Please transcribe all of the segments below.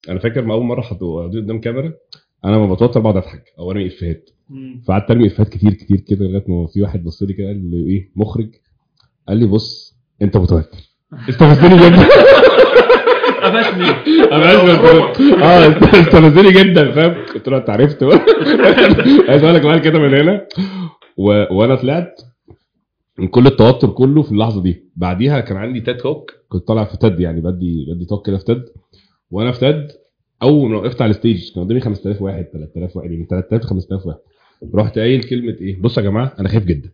انا فاكر ما اول مره حطوا قدام كاميرا انا لما بتوتر بقعد اضحك او ارمي افيهات فقعدت ارمي افيهات كتير كتير كده لغايه ما في واحد بص لي كده قال لي ايه مخرج قال لي بص انت متوتر استفزني جدا قفشني انا عايز اه استفزني جدا فاهم قلت له انت عرفت بقى عايز اقول لك بقى كده من هنا و... وانا طلعت من كل التوتر كله في اللحظه دي بعديها كان عندي تاد توك كنت طالع في تاد يعني بدي بدي توك كده في تاد وانا في تاد اول ما وقفت على الستيج كان قدامي 5000 واحد 3000 واحد يعني من 3000 ل 5000 واحد رحت قايل كلمه ايه بصوا يا جماعه انا خايف جدا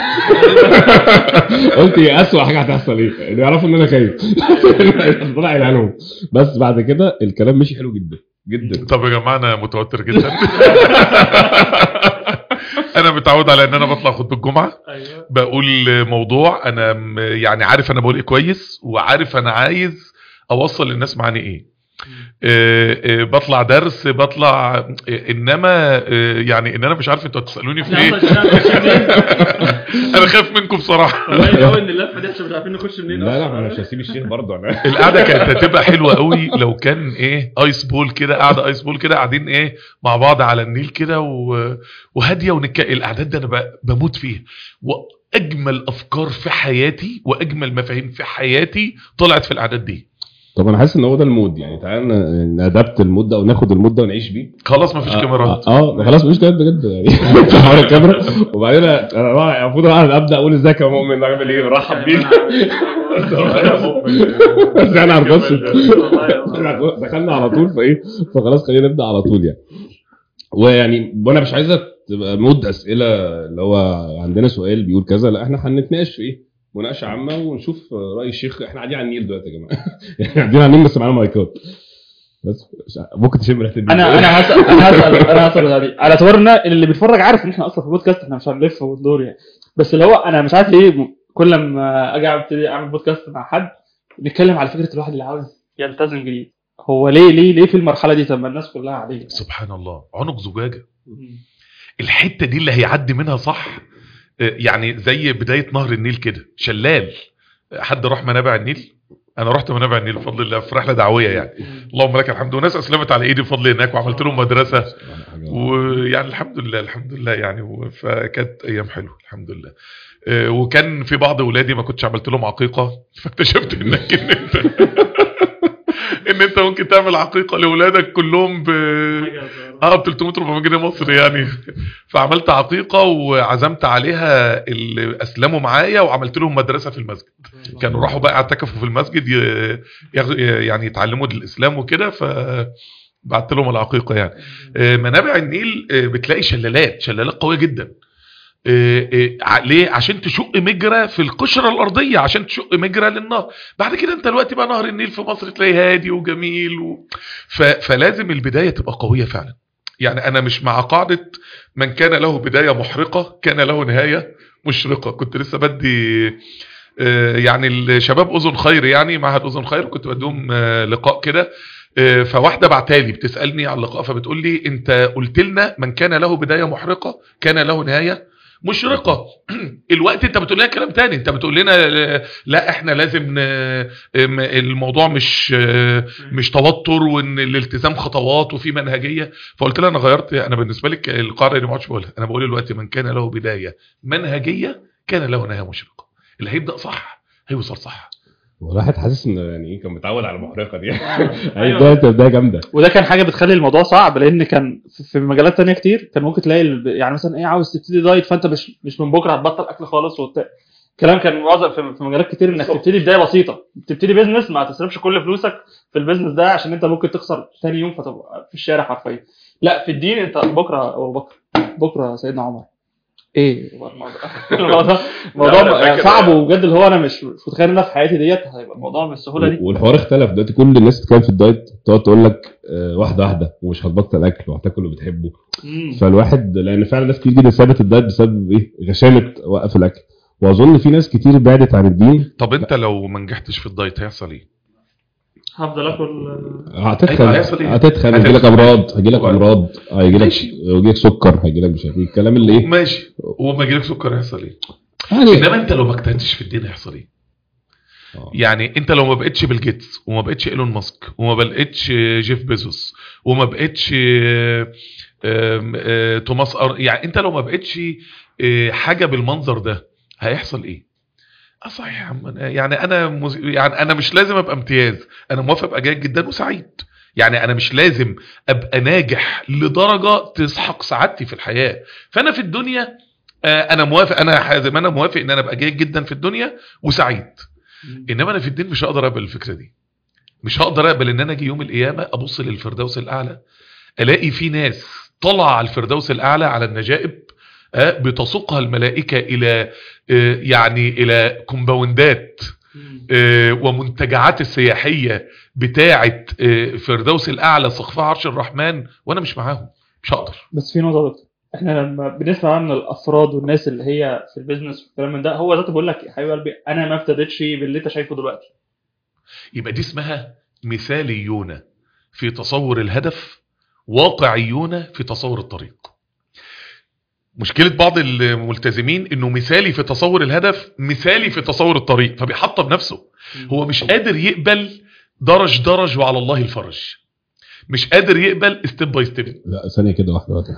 قلت ايه اسوء حاجه هتحصل ايه اللي يعرفوا ان انا خايف طلع قايلها لهم بس بعد كده الكلام مشي حلو جدا جدا طب يا جماعه انا متوتر جدا انا متعود على ان انا بطلع خطبه الجمعه ايوه بقول موضوع انا م- يعني عارف انا بقول ايه كويس وعارف انا عايز اوصل للناس معاني ايه آه، آه، بطلع درس بطلع آه، انما آه، يعني ان انا مش عارف انتوا هتسالوني في ايه انا خايف منكم بصراحه والله قوي ان اللفه دي عشان مش عارفين نخش منين لا لا أصلاً. انا مش هسيب الشيخ برضه انا القعده كانت هتبقى حلوه قوي لو كان ايه ايس بول كده قاعده ايس بول كده قاعدين ايه مع بعض على النيل كده و... وهاديه ونك الاعداد ده انا ب... بموت فيها واجمل افكار في حياتي واجمل مفاهيم في حياتي طلعت في الاعداد دي طب انا حاسس ان هو ده المود يعني تعالى ن- نادبت المود ده وناخد المود ده ونعيش بيه خلاص مفيش كاميرات اه آه، خلاص مفيش كاميرا بجد يعني حوار الكاميرا وبعدين انا بقى المفروض أنا ابدا اقول ازيك يا مؤمن اعمل ايه برحب بيك بس انا هنخش دخلنا على طول فايه فخلاص خلينا نبدا على طول يعني ويعني وانا مش عايزه تبقى مود اسئله اللي هو عندنا سؤال بيقول كذا لا احنا هنتناقش في ايه مناقشه عامه ونشوف راي الشيخ احنا قاعدين على النيل دلوقتي يا جماعه يعني قاعدين على النيل بس معانا مايكات بس مش ع- ممكن تشم ريحه النيل. انا انا هسال انا هسال انا هسال البتاعة دي على اعتبار ان اللي بيتفرج عارف ان احنا اصلا في بودكاست احنا مش هنلف وندور يعني بس اللي هو انا مش عارف ليه كل ما اجي ابتدي اعمل بودكاست مع حد نتكلم على فكره الواحد اللي عاوز يلتزم جديد هو ليه ليه ليه في المرحله دي طب ما الناس كلها عاديه سبحان الله عنق زجاجه الحته دي اللي هيعدي منها صح آه، يعني زي بدايه نهر النيل كده شلال حد راح منابع النيل انا رحت منابع النيل بفضل الله في رحله دعويه يعني اللهم لك الحمد وناس اسلمت على ايدي بفضل هناك وعملت لهم مدرسه ويعني الحمد لله الحمد لله يعني و- فكانت ايام حلوه الحمد لله آه، وكان في بعض اولادي ما كنتش عملت لهم عقيقه فاكتشفت انك ان انت ان انت ممكن تعمل عقيقه لاولادك كلهم ب اه ب 300 400 جنيه مصري يعني فعملت عقيقه وعزمت عليها اللي اسلموا معايا وعملت لهم مدرسه في المسجد كانوا راحوا بقى اعتكفوا في المسجد ي- ياخ- يعني يتعلموا الاسلام وكده ف بعت لهم العقيقه يعني آه، منابع النيل آه، بتلاقي شلالات شلالات قويه جدا آه، آه، ع- ليه عشان تشق مجرى في القشره الارضيه عشان تشق مجرى للنهر بعد كده انت دلوقتي بقى نهر النيل في مصر تلاقيه هادي وجميل و... ف... فلازم البدايه تبقى قويه فعلا يعني انا مش مع قاعده من كان له بدايه محرقه كان له نهايه مشرقه كنت لسه بدي آه، يعني الشباب اذن خير يعني معهد اذن خير كنت بديهم آه، لقاء كده آه، فواحده بعتالي بتسالني على اللقاء فبتقول لي انت قلت لنا من كان له بدايه محرقه كان له نهايه مشرقه الوقت انت بتقول لنا كلام تاني انت بتقول لنا آه، لا احنا لازم ن- م- الموضوع مش آه، مش توتر وان الالتزام خطوات وفي منهجيه فقلت لها انا غيرت انا بالنسبه لك القاعده دي ما عادش بقولها انا بقول دلوقتي من كان له بدايه منهجيه كان له نهايه مشرقه اللي هيبدا صح هيوصل صح والواحد حاسس انه يعني ايه كان متعود على المحرقه دي أيوة. اي بدايه بدايه جامده وده كان حاجه بتخلي الموضوع صعب لان كان في- في مجالات تانية كتير كان ممكن تلاقي ال- يعني مثلا ايه عاوز تبتدي دايت فانت مش مش من بكره هتبطل اكل خالص وبتاع الكلام كان معظم في في مجالات كتير انك تبتدي بدايه بسيطه تبتدي بيزنس ما تصرفش كل فلوسك في البيزنس ده عشان انت ممكن تخسر ثاني يوم فتبقى في الشارع حرفيا لا في الدين انت بكره او بكره بكره سيدنا عمر ايه هو الموضوع الموضوع لا، أنا موضوع فاكر- صعب وبجد اللي هو انا مش مش متخيل ان انا في حياتي ديت هيبقى الموضوع بالسهوله دي والحوار اختلف دلوقتي كل الناس بتتكلم في الدايت تقعد تقول لك آه، واحده واحده ومش هتبطل اكل وهتاكل اللي بتحبه مم. فالواحد لان فعلا ناس كتير جدا سابت الدايت بسبب ايه غشامه وقف الاكل واظن في ناس كتير بعدت عن الدين طب انت لو ما نجحتش في الدايت هيحصل ايه هفضل اكل هتتخن أيوة، هيحصل إيه؟ هتتخن هيجي لك هتتخن. امراض هيجي لك وبعد- امراض هيجي لك ماشي. هيجي لك سكر هيجي لك مش عارف ايه الكلام اللي ايه ماشي وما يجيلك سكر هيحصل ايه يعني انما انت لو ما اجتهدتش في الدين هيحصل ايه آه. يعني انت لو ما بقتش بيل جيتس وما بقتش ايلون ماسك وما بقتش جيف بيزوس وما بقتش آه، آم، آه، توماس أر... يعني انت لو ما بقتش آه، حاجه بالمنظر ده هيحصل ايه اه صحيح يا عم أنا- يعني انا مز... يعني انا مش لازم ابقى امتياز انا موافق ابقى جيد جدا وسعيد يعني انا مش لازم ابقى ناجح لدرجه تسحق سعادتي في الحياه فانا في الدنيا آه، انا موافق انا حازم انا موافق ان انا ابقى جيد جدا في الدنيا وسعيد انما انا في الدين مش هقدر اقبل الفكره دي مش هقدر اقبل ان انا اجي يوم القيامه ابص للفردوس الاعلى الاقي في ناس طالعه على الفردوس الاعلى على النجائب آه، بتسوقها الملائكه الى آه، يعني الى كومباوندات آه، ومنتجعات السياحيه بتاعه آه، فردوس الاعلى سقفها عرش الرحمن وانا مش معاهم مش هقدر بس في نقطه يا دكتور احنا لما بنسمع عن الافراد والناس اللي هي في البيزنس والكلام من ده هو ذاته بيقول لك يا حبيب قلبي انا ما ابتديتش باللي انت شايفه دلوقتي يبقى دي اسمها مثاليون في تصور الهدف واقعيون في تصور الطريق مشكلة بعض الملتزمين انه مثالي في تصور الهدف مثالي في تصور الطريق فبيحطم نفسه هو مش قادر يقبل درج درج وعلى الله الفرج مش قادر يقبل ستيب باي ستيب لا ثانيه كده واحده واحده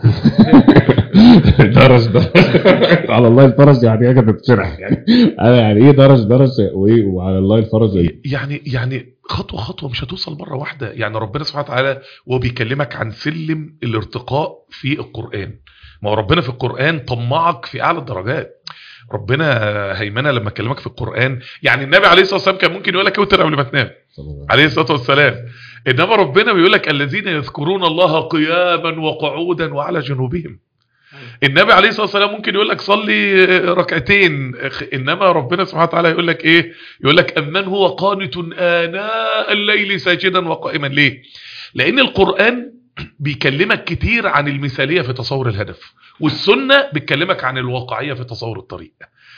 درج درج على الله الفرج يعني حاجه بتشرح يعني انا يعني ايه درج درج وايه وعلى الله الفرج إيه؟ يعني يعني خطوه خطوه مش هتوصل مره واحده يعني ربنا سبحانه وتعالى وهو بيكلمك عن سلم الارتقاء في القران ما هو ربنا في القران طمعك في اعلى الدرجات ربنا هيمنه لما كلمك في القران يعني النبي عليه الصلاه والسلام كان ممكن يقول لك اوتر قبل ما تنام صلى الله عليه وسلم. عليه الصلاه والسلام انما ربنا بيقول لك الذين يذكرون الله قياما وقعودا وعلى جنوبهم النبي عليه الصلاه والسلام ممكن يقول لك صلي ركعتين انما ربنا سبحانه وتعالى يقول لك ايه يقول لك امن هو قانت اناء الليل ساجدا وقائما ليه لان القران بيكلمك كتير عن المثاليه في تصور الهدف والسنه بتكلمك عن الواقعيه في تصور الطريق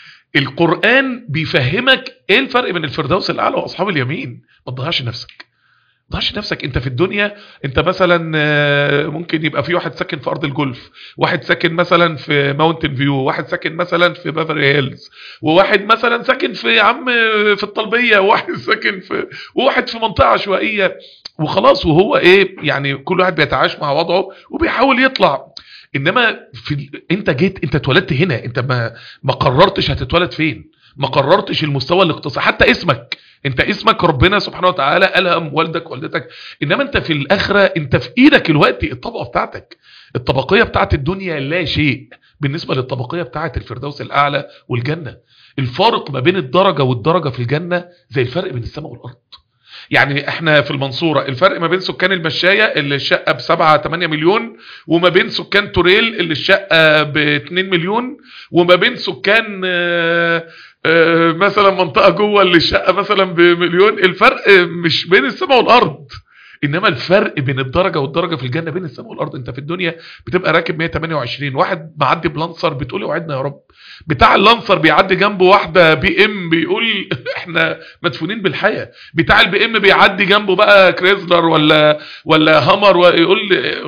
القران بيفهمك ايه الفرق بين الفردوس الاعلى واصحاب اليمين ما تضيعش نفسك ضيعش نفسك انت في الدنيا انت مثلا آه، ممكن يبقى في واحد ساكن في ارض الجولف واحد ساكن مثلا في ماونتن فيو واحد ساكن مثلا في بافري هيلز وواحد مثلا ساكن في يا عم في الطلبيه وواحد ساكن في وواحد في منطقه عشوائيه وخلاص وهو ايه يعني كل واحد بيتعايش مع وضعه وبيحاول يطلع انما في ال... انت جيت انت اتولدت هنا انت ما ما قررتش هتتولد فين ما قررتش المستوى الاقتصادي حتى اسمك انت اسمك ربنا سبحانه وتعالى الهم والدك والدتك انما انت في الاخره انت في ايدك الوقت الطبقه بتاعتك الطبقيه بتاعت الدنيا لا شيء بالنسبه للطبقيه بتاعت الفردوس الاعلى والجنه الفارق ما بين الدرجه والدرجه في الجنه زي الفرق بين السماء والارض يعني احنا في المنصورة الفرق ما بين سكان المشاية اللي الشقة بسبعة 8 مليون وما بين سكان توريل اللي الشقة ب 2 مليون وما بين سكان آه، آه، مثلا منطقة جوه اللي الشقة مثلا بمليون الفرق مش بين السماء والأرض انما الفرق بين الدرجه والدرجه في الجنه بين السماء والارض انت في الدنيا بتبقى راكب 128 واحد معدي بلانسر بتقول اوعدنا يا رب بتاع اللانسر بيعدي جنبه واحده بي ام بيقول احنا مدفونين بالحياه بتاع البي ام بيعدي جنبه بقى كريزلر ولا ولا هامر ويقول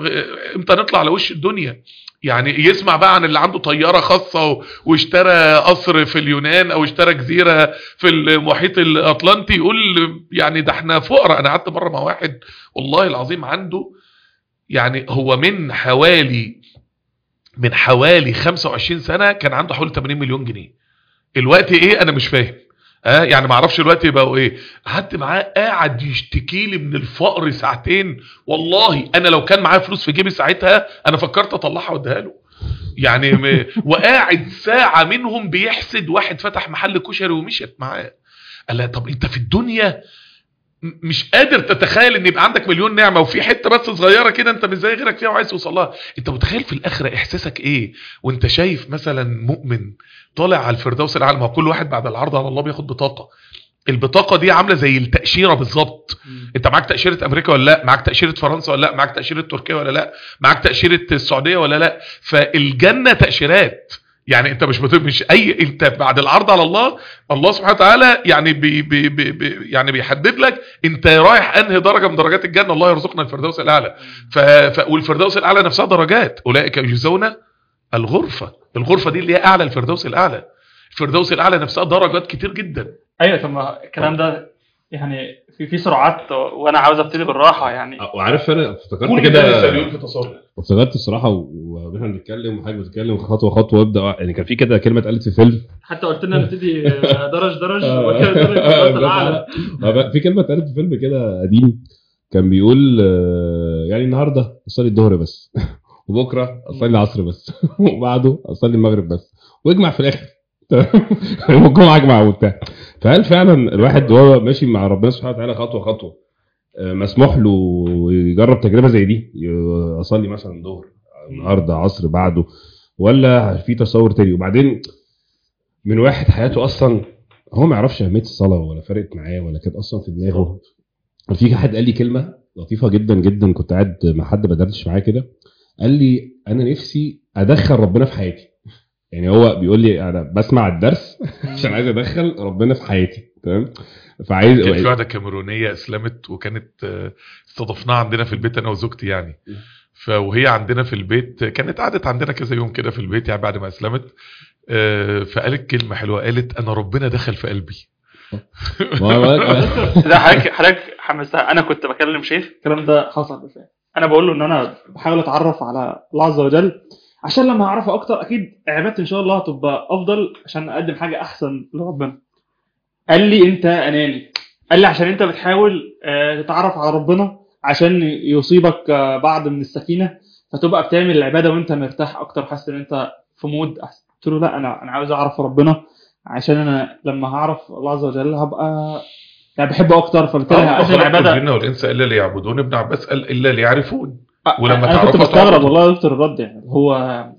امتى نطلع على وش الدنيا يعني يسمع بقى عن اللي عنده طياره خاصه و- واشترى قصر في اليونان او اشترى جزيره في المحيط الاطلنطي يقول يعني ده احنا فقراء انا قعدت مره مع واحد والله العظيم عنده يعني هو من حوالي من حوالي 25 سنه كان عنده حوالي 80 مليون جنيه الوقت ايه انا مش فاهم اه يعني ما اعرفش دلوقتي بقوا ايه قعدت معاه قاعد يشتكي لي من الفقر ساعتين والله انا لو كان معايا فلوس في جيبي ساعتها انا فكرت اطلعها واديها له يعني م... وقاعد ساعه منهم بيحسد واحد فتح محل كشري ومشيت معاه قال لها طب انت في الدنيا م- مش قادر تتخيل ان يبقى عندك مليون نعمه وفي حته بس صغيره كده انت مش زي غيرك فيها وعايز توصل لها انت متخيل في الاخره احساسك ايه وانت شايف مثلا مؤمن طالع على الفردوس الاعلى ما هو كل واحد بعد العرض على الله بياخد بطاقه البطاقه دي عامله زي التاشيره بالظبط انت معاك تاشيره امريكا ولا لا معاك تاشيره فرنسا ولا لا معاك تاشيره تركيا ولا لا معاك تاشيره السعوديه ولا لا فالجنه تاشيرات يعني انت مش بت... مش اي انت بعد العرض على الله الله سبحانه وتعالى يعني بي... بي... بي... بي... يعني بيحدد لك انت رايح انهي درجه من درجات الجنه الله يرزقنا الفردوس الاعلى ف... ف... والفردوس الاعلى نفسها درجات اولئك يجزون الغرفه الغرفه دي اللي هي اعلى الفردوس الاعلى الفردوس الاعلى نفسها درجات كتير جدا ايوه طب ما الكلام ده يعني في في سرعات وانا عاوز ابتدي بالراحه يعني وعارف انا افتكرت كل كده ده لسه بيقول في تصرف افتكرت الصراحه و- واحنا بنتكلم وحاجه بتتكلم خطوه خطوه وابدا يعني كان في كده كلمه اتقالت في فيلم حتى قلت لنا نبتدي درج درج آه. وكده درج درج الاعلى آه، في كلمه اتقالت في فيلم كده قديم كان بيقول آه، يعني النهارده اصلي الظهر بس وبكره اصلي العصر بس وبعده اصلي المغرب بس واجمع في الاخر يوم الجمعه اجمع وبتاع فهل فعلا الواحد وهو ماشي مع ربنا سبحانه وتعالى خطوه خطوه آه، مسموح له يجرب تجربه زي دي ي- اصلي مثلا ظهر النهارده عصر بعده ولا في تصور تاني وبعدين من واحد حياته اصلا هو ما يعرفش اهميه الصلاه ولا فرقت معاه ولا كانت اصلا في دماغه في حد قال لي كلمه لطيفه جدا جدا كنت قاعد مع حد بدردش معاه كده قال لي انا نفسي ادخل ربنا في حياتي يعني هو بيقول لي انا بسمع الدرس عشان عايز ادخل ربنا في حياتي تمام فعايز كان في واحده كاميرونيه اسلمت وكانت آه، استضفناها عندنا في البيت انا وزوجتي يعني فوهي عندنا في البيت كانت قعدت عندنا كذا يوم كده في البيت يعني بعد ما اسلمت آه، فقالت كلمه حلوه قالت انا ربنا دخل في قلبي ما هو- ده حضرتك حضرتك حمستها انا كنت بكلم شيخ الكلام ده حصل بالفعل انا بقول له ان انا بحاول اتعرف على الله عز وجل عشان لما اعرفه اكتر اكيد عبادتي ان شاء الله هتبقى افضل عشان اقدم حاجه احسن لربنا قال لي انت اناني قال لي عشان انت بتحاول آه، تتعرف على ربنا عشان يصيبك آه، بعض من السكينه فتبقى بتعمل العباده وانت مرتاح اكتر حاسس ان انت في مود احسن قلت له لا انا انا عاوز اعرف ربنا عشان انا لما هعرف الله عز وجل هبقى يعني بحبه اكتر فبالتالي آه، هقدم خلقت عباده الجن والانس الا ليعبدون ابن عباس قال الا ليعرفون أ- ولما انا كنت تعرفه مستغرب تعرفه. والله يا دكتور الرد يعني هو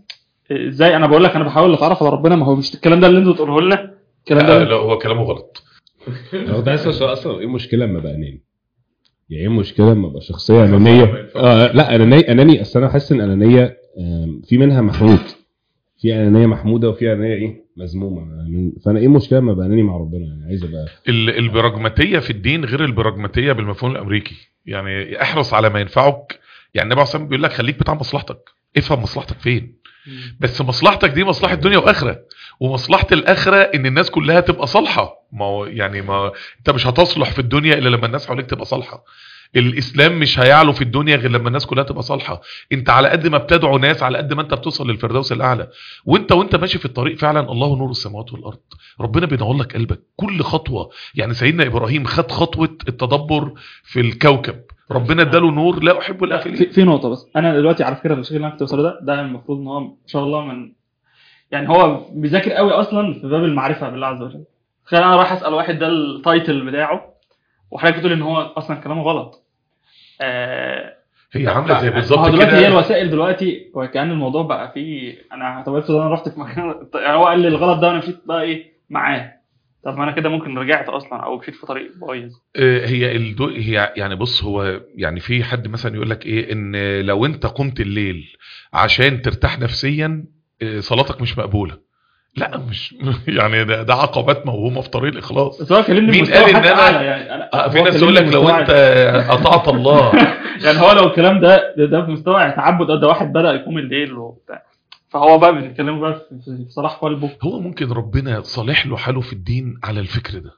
ازاي انا بقول لك انا بحاول اتعرف على ربنا ما هو مش الكلام ده اللي انتوا تقوله لنا الكلام لا ده لا، هو كلامه غلط انا كنت عايز اسال سؤال اصلا ايه المشكله لما بقى اناني؟ يعني ايه المشكله لما ابقى شخصيه انانيه؟ اه لا اناني اناني اصل انا حاسس ان انانيه آم، في منها محمود في انانيه محموده وفي انانيه ايه مذمومه من- فانا ايه المشكله لما ابقى اناني مع ربنا يعني عايز ابقى ال- البراجماتيه في الدين غير البراجماتيه بالمفهوم الامريكي يعني احرص على ما ينفعك يعني النبي عليه الصلاه والسلام بيقول لك خليك بتاع مصلحتك افهم مصلحتك فين بس مصلحتك دي مصلحه دنيا واخره ومصلحه الاخره ان الناس كلها تبقى صالحه ما هو يعني ما انت مش هتصلح في الدنيا الا لما الناس حواليك تبقى صالحه الاسلام مش هيعلو في الدنيا غير لما الناس كلها تبقى صالحه انت على قد ما بتدعو ناس على قد ما انت بتوصل للفردوس الاعلى وانت وانت ماشي في الطريق فعلا الله نور السماوات والارض ربنا بينور لك قلبك كل خطوه يعني سيدنا ابراهيم خد خطوه التدبر في الكوكب ربنا اداله نور لا احب في, الافلين في نقطه بس انا دلوقتي على فكره الشيء اللي انا كنت بوصله ده ده المفروض ان هو ان شاء الله من يعني هو بيذاكر قوي اصلا في باب المعرفه بالله عز وجل تخيل انا رايح اسال واحد ده التايتل بتاعه وحضرتك بتقول ان هو اصلا كلامه غلط آه هي عامله زي ما هو بالظبط دلوقتي هي كده الوسائل دلوقتي وكان الموضوع بقى فيه انا طب افرض انا رحت في مكان يعني هو قال لي الغلط ده وانا مشيت بقى ايه معاه طب ما انا كده ممكن رجعت اصلا او مشيت في طريق بايظ آه، هي الدو هي يعني بص هو يعني في حد مثلا يقول لك ايه ان لو انت قمت الليل عشان ترتاح نفسيا آه، صلاتك مش مقبوله لا مش يعني ده, ده عقبات موهومه في طريق الاخلاص بس هو كلمني مين بمستوى قال إن حتى أنا- اعلى يعني انا آه، في هو ناس كلمني يقول لك لو بمستوى- انت اطعت الله يعني هو لو الكلام ده ده, ده بمستوى تعبد ده واحد بدا يقوم الليل وبتاع فهو بقى بنتكلم بقى في- في في صلاح قلبه هو ممكن ربنا صالح له حاله في الدين على الفكر ده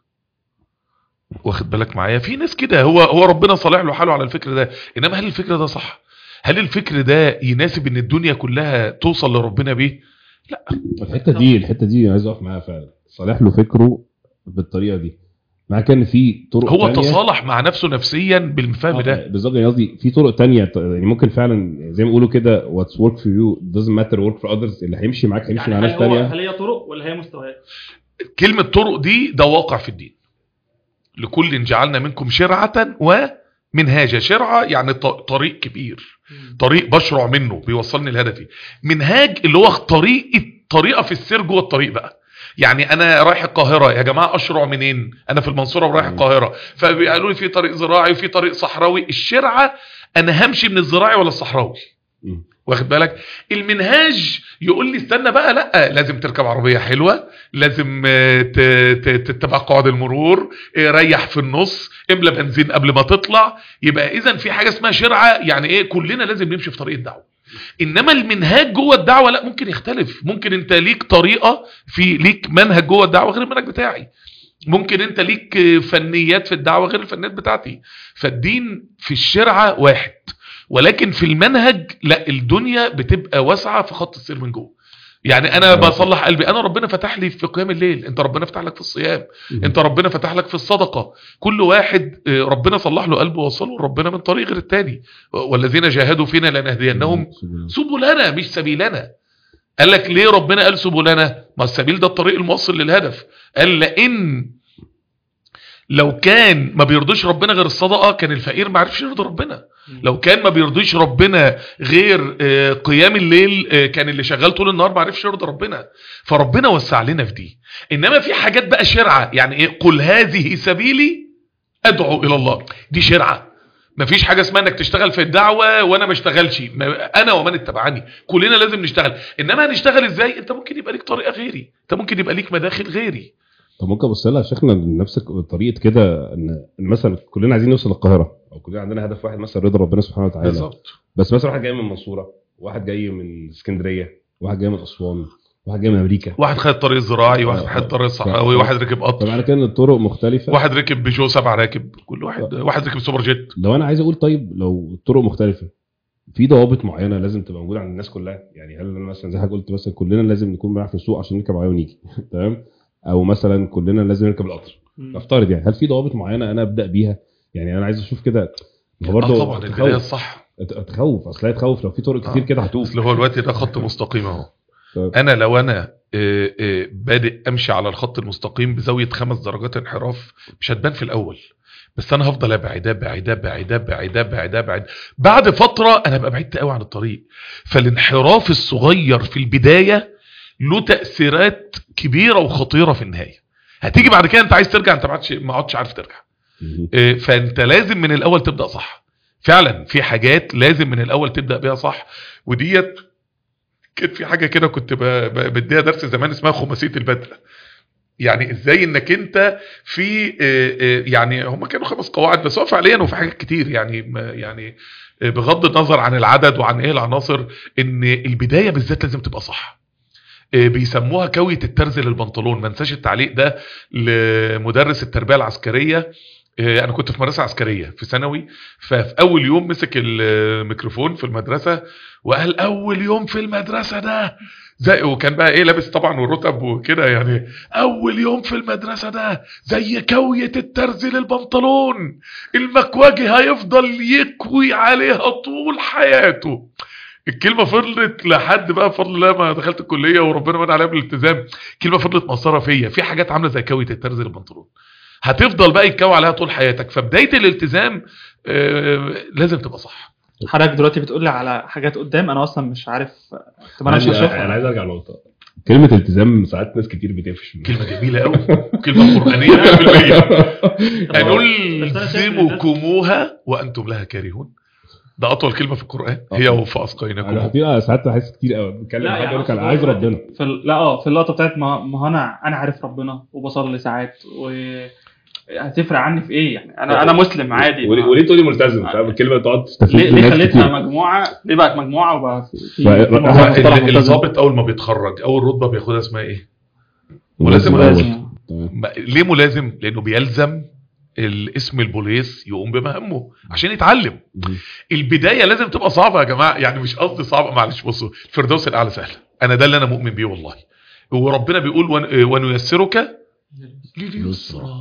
واخد بالك معايا في ناس كده هو هو ربنا صالح له حاله على الفكر ده انما هل الفكر ده صح هل الفكر ده يناسب ان الدنيا كلها توصل لربنا بيه الحته دي الحته دي عايز اقف معاها فعلا صالح له فكره بالطريقه دي مع كان في طرق هو تانية تصالح مع نفسه نفسيا بالفهم ده آه، بالظبط يعني قصدي في طرق تانية ط- يعني ممكن فعلا زي ما بيقولوا كده واتس ورك فور يو doesn't matter work for others اللي هيمشي معاك هيمشي يعني مع هل ناس هو تانية هل هي طرق ولا هي مستويات؟ كلمة طرق دي ده واقع في الدين لكل جعلنا منكم شرعة ومنهاجا شرعة يعني ط- طريق كبير طريق بشرع منه بيوصلني لهدفي منهاج اللي هو طريق الطريقة في السير جوه الطريق بقى يعني انا رايح القاهرة يا جماعة اشرع منين انا في المنصورة ورايح مم. القاهرة فبيقولوا لي في طريق زراعي وفي طريق صحراوي الشرعة انا همشي من الزراعي ولا الصحراوي مم. واخد بالك المنهاج يقول لي استنى بقى لا لازم تركب عربية حلوة لازم آه، ت- ت- تتبع قواعد المرور آه، ريح في النص املى بنزين قبل ما تطلع يبقى اذا في حاجة اسمها شرعة يعني ايه كلنا لازم نمشي في طريق الدعوة انما المنهاج جوه الدعوة لا ممكن يختلف ممكن انت ليك طريقة في ليك منهج جوه الدعوة غير المنهج بتاعي ممكن انت ليك آه، فنيات في الدعوه غير الفنيات بتاعتي فالدين في الشرعه واحد ولكن في المنهج لا الدنيا بتبقى واسعه في خط السير من جوه يعني انا بصلح قلبي انا ربنا فتح لي في قيام الليل انت ربنا فتح لك في الصيام انت ربنا فتح لك في الصدقه كل واحد آه، ربنا صلح له قلبه ووصله لربنا من طريق غير التاني والذين جاهدوا فينا لنهدينهم سبلنا مش سبيلنا قال لك ليه ربنا قال سبلنا ما السبيل ده الطريق الموصل للهدف قال لان لو كان ما بيرضيش ربنا غير الصدقه كان الفقير ما عرفش يرضي ربنا لو كان ما بيرضيش ربنا غير آه، قيام الليل آه، كان اللي شغال طول النهار ما عرفش يرضي ربنا فربنا وسع لنا في دي انما في حاجات بقى شرعه يعني ايه قل هذه سبيلي ادعو الى الله دي شرعه مفيش حاجه اسمها انك تشتغل في الدعوه وانا ما اشتغلش ما- انا ومن اتبعني كلنا لازم نشتغل انما هنشتغل ازاي انت ممكن يبقى ليك طريقه غيري انت ممكن يبقى ليك مداخل غيري طب ممكن ابص لها يا شيخنا نفس طريقه كده ان إن مثلا كلنا عايزين نوصل القاهره او كلنا عندنا هدف واحد مثلا رضا ربنا سبحانه وتعالى بالظبط بس مثلا واحد جاي من المنصوره واحد جاي من اسكندريه واحد جاي من اسوان واحد جاي من امريكا واحد خد الطريق الزراعي واحد خد الطريق الصحراوي واحد ركب قطر فمعنى كده ان الطرق مختلفه واحد ركب بيجو سبع راكب كل واحد واحد ركب سوبر جيت لو انا عايز اقول طيب لو الطرق مختلفه في ضوابط معينه لازم تبقى موجوده عند الناس كلها يعني هل انا مثلا زي ما قلت مثلا كلنا لازم نكون بنعرف نسوق عشان نركب عربيه ونيجي تمام او مثلا كلنا لازم نركب القطر نفترض يعني هل في ضوابط معينه انا ابدا بيها يعني انا عايز اشوف كده ما هو اه برضه طبعا البدايه الصح تخوف اصل هي تخوف لو في طرق كتير آه. كده هتوف اصل هو الوقت ده خط مستقيم اهو طيب. انا لو انا آه، آه، بادئ امشي على الخط المستقيم بزاويه خمس درجات انحراف مش هتبان في الاول بس انا هفضل ابعد ابعد ابعد ابعد ابعد ابعد بعد فتره انا ببقى بعدت قوي عن الطريق فالانحراف الصغير في البدايه له تاثيرات كبيره وخطيره في النهايه هتيجي بعد كده انت عايز ترجع انت ما عادش ما عادش عارف ترجع مهم. إيه، فانت لازم من الاول تبدا صح فعلا في حاجات لازم من الاول تبدا بيها صح وديت كانت في حاجه كده كنت ب- ب- بديها درس زمان اسمها خماسيه البدله يعني ازاي انك انت في إيه، إيه، يعني هم كانوا خمس قواعد بس هو فعليا وفي حاجات كتير يعني ما- يعني إيه، بغض النظر عن العدد وعن ايه العناصر ان البدايه بالذات لازم تبقى صح إيه، بيسموها كويه الترز للبنطلون ما انساش التعليق ده لمدرس التربيه العسكريه إيه، انا كنت في مدرسه عسكريه في ثانوي ففي اول يوم مسك الميكروفون في المدرسه وقال اول يوم في المدرسه ده زي وكان بقى ايه لابس طبعا والرتب وكده يعني اول يوم في المدرسه ده زي كويه الترز للبنطلون المكواجي هيفضل يكوي عليها طول حياته الكلمه فضلت لحد بقى بفضل الله ما دخلت الكليه وربنا من عليها بالالتزام الكلمه فضلت مأثره فيا في حاجات عامله زي كويه الترز للبنطلون هتفضل بقى يتكوى عليها طول حياتك فبدايه الالتزام آه، لازم تبقى صح حضرتك دلوقتي بتقول لي على حاجات قدام انا اصلا مش عارف طب انا مش انا هشوفها أنا عايز ارجع لنقطه كلمه التزام ساعات ناس كتير بتقفش منها. كلمه جميله قوي كلمه قرانيه 100% أنلزمكموها وأنتم لها كارهون ده أطول كلمة في القرآن هي آه. وفي أسقيناكم انا هتبقى ساعات بحس كتير قوي بتكلم حد يقول لك انا عايز ربنا في ال- لا اه في اللقطه بتاعت ما, ما هو انا انا عارف ربنا وبصلي ساعات و هتفرق عني في ايه يعني انا انا مسلم عادي وليه ما- وليه تقولي ملتزم فاهم الكلمه تقعد تستفيد ليه من ليه ناس خليتها كتير. مجموعه ليه بقت مجموعه وبقى في في- ف- في هو مصطلح اللي- ملتزم. الضابط أول ما بيتخرج أول رتبة بياخدها اسمها إيه؟ ملازم ملازم تمام. ما- ليه ملازم؟ لأنه بيلزم الاسم البوليس يقوم بمهمه عشان يتعلم مهم. البدايه لازم تبقى صعبه يا جماعه يعني مش قصدي صعبه معلش بصوا الفردوس الاعلى سهله انا ده اللي انا مؤمن بيه والله وربنا بيقول ون- ونيسرك لليسرى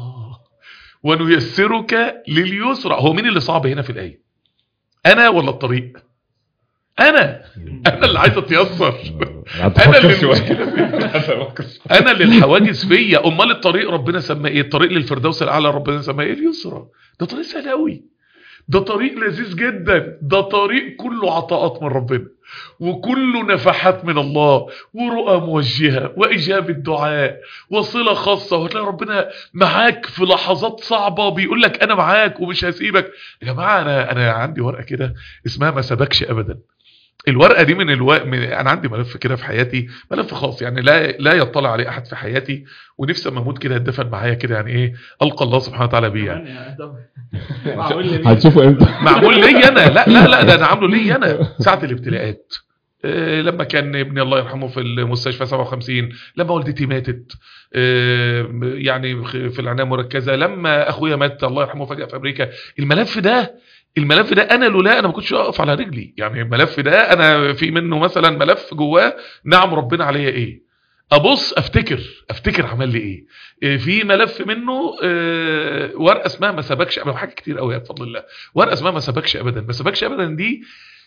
ونيسرك لليسرى هو مين اللي صعب هنا في الايه انا ولا الطريق انا انا اللي عايز اتيسر قعدت انا أفكر اللي شوية. المشكله فيا انا اللي الحواجز فيا امال الطريق ربنا سماه ايه الطريق للفردوس الاعلى ربنا سماه ايه اليسرى ده طريق سهل قوي ده طريق لذيذ جدا ده طريق كله عطاءات من ربنا وكله نفحات من الله ورؤى موجهة وإجابة دعاء وصلة خاصة وهتلاقي ربنا معاك في لحظات صعبة بيقول لك أنا معاك ومش هسيبك يا جماعة أنا أنا عندي ورقة كده اسمها ما سبكش أبدا الورقه دي من الو... من انا عندي ملف كده في حياتي ملف خاص يعني لا لا يطلع عليه احد في حياتي ونفسي اما اموت كده يتدفن معايا كده يعني ايه القى الله سبحانه وتعالى بيه يعني يعني طب- معقول لي مين؟ هتشوفه امتى معمول لي انا لا لا لا ده انا عامله لي انا ساعه الابتلاءات آه، لما كان ابني الله يرحمه في المستشفى 57 لما والدتي ماتت آه، يعني في العنايه المركزه لما اخويا مات الله يرحمه فجاه في امريكا الملف ده الملف ده انا لولا انا ما كنتش اقف على رجلي يعني الملف ده انا في منه مثلا ملف جواه نعم ربنا عليا ايه ابص افتكر افتكر عمل لي ايه إيه، في ملف منه آه، ورقه اسمها ما سبكش ابدا حاجه كتير قوي بفضل الله ورقه اسمها ما سبكش ابدا ما سبكش ابدا دي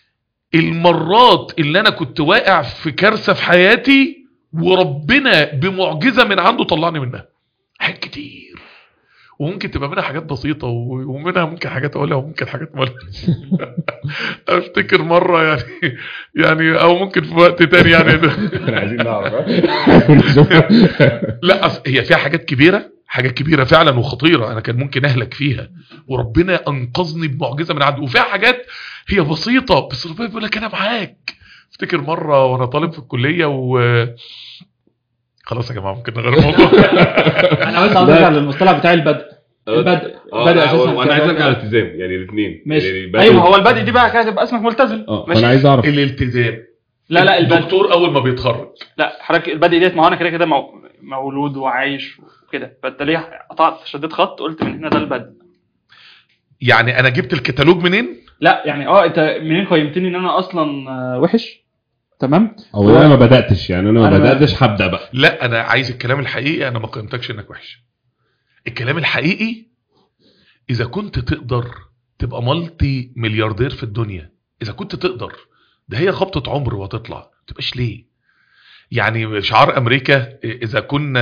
المرات اللي انا كنت واقع في كارثه في حياتي وربنا بمعجزه من عنده طلعني منها حاجات كتير وممكن تبقى منها حاجات بسيطة و- ومنها ممكن حاجات أقولها وممكن حاجات ما أقولهاش. أفتكر مرة يعني يعني أو ممكن في وقت تاني يعني احنا عايزين نعرف ها؟ نشوف. لا أصل هي فيها حاجات كبيره حاجات كبيره فعلا وخطيره انا كان ممكن اهلك فيها وربنا انقذني بمعجزه من عنده وفيها حاجات هي بسيطه بس ربنا بيقول لك انا معاك افتكر مره وانا طالب في الكليه و خلاص يا جماعه ممكن نغير الموضوع انا بس عاوز ارجع للمصطلح بتاع البدء البدء اه البدء اساسا وانا عايز كده. ارجع للالتزام يعني الاثنين ماشي يعني ايوه هو البدء دي بقى كده هتبقى اسمك ملتزم اه ماشي فانا عايز اعرف الالتزام لا لا البدء الدكتور اول ما بيتخرج لا حضرتك البدء ديت ما هو انا كده كده مو- مولود وعايش وكده فانت ليه قطعت شديت خط قلت من هنا ده البدء يعني انا جبت الكتالوج منين لا يعني اه انت منين قيمتني ان انا اصلا آه، وحش تمام او انا ما بداتش يعني انا ما أنا ما- بداتش هبدا بقى لا انا عايز الكلام الحقيقي انا ما قيمتكش انك وحش الكلام الحقيقي اذا كنت تقدر تبقى مالتي ملياردير في الدنيا اذا كنت تقدر ده هي خبطة عمر وهتطلع ما تبقاش ليه يعني شعار امريكا اذا